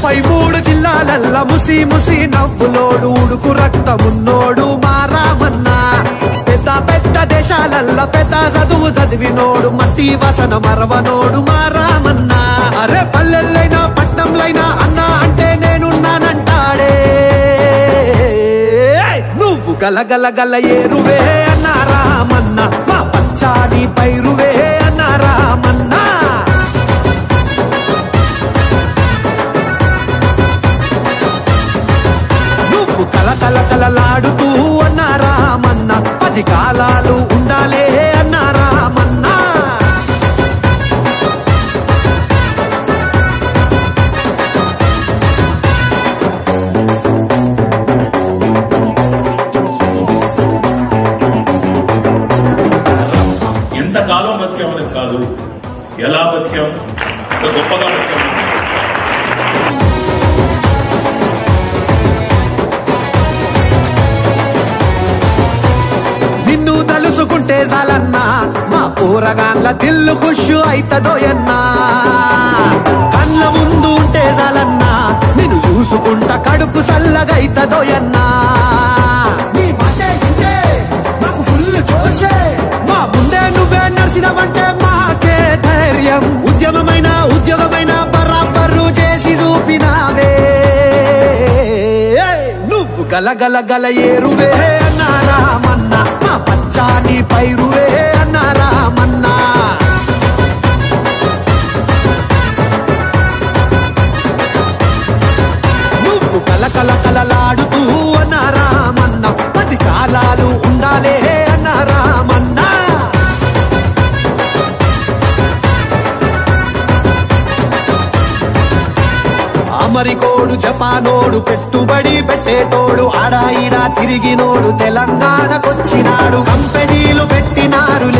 ముప్పై మూడు జిల్లాలల్ల ముసి ముసి నవ్వులోడు ఉడుకు రక్తమున్నోడు మా రామన్న పెద్ద పెద్ద దేశాలల్ల పెద్ద చదువు చదివినోడు మట్టి వసన మరవనోడు మా రామన్న అరే పల్లెల్లైనా పట్నంలైనా అన్నా అంటే నేనున్నానంటాడే నువ్వు గల గల గల ఏరువే అన్న రామన్న మా పచ్చాని పైరువే అన్న రామన్నా నువ్వు కల కల కలలాడుతూ అన్న రామన్న పది కాలాలు ఉండాలే అన్న రామన్న ఎంతకాలం బతికామనేది కాదు ఎలా బతికాం ఎంత గొప్పగా బతికాం నిన్ను తలుసుకుంటే చాలన్నా మా పూరగాన్ల దిల్లు ఖుషు అయితదోయన్నా కళ్ళ ముందు ఉంటే చాలన్నా నిన్ను చూసుకుంటా కడుపు చల్లగైతదోయన్నా నీ మాటే ఇంటే మాకు ఫుల్ జోషే మా ముందే నువ్వే నడిచినవంటే మాకే ధైర్యం ఉద్యమమైన ఉద్యోగమైన బరాబరు చేసి చూపినావే నువ్వు గల గల గల ఏరువే అన్నా రామన్న మా పచ్చాని పైరువే అన్నా రామన్నా నువ్వు కల కల కలలాడుతూ అన్న రామన్న పది కాలాలు ఉండాలే అన్న రామన్నా అమరికోడు జపానోడు పెట్టుబడి పెట్టేటోడు ఆడా ఈడా తిరిగినోడు తెలంగాణకొచ్చినాడు కంపెనీలు పెట్టినారు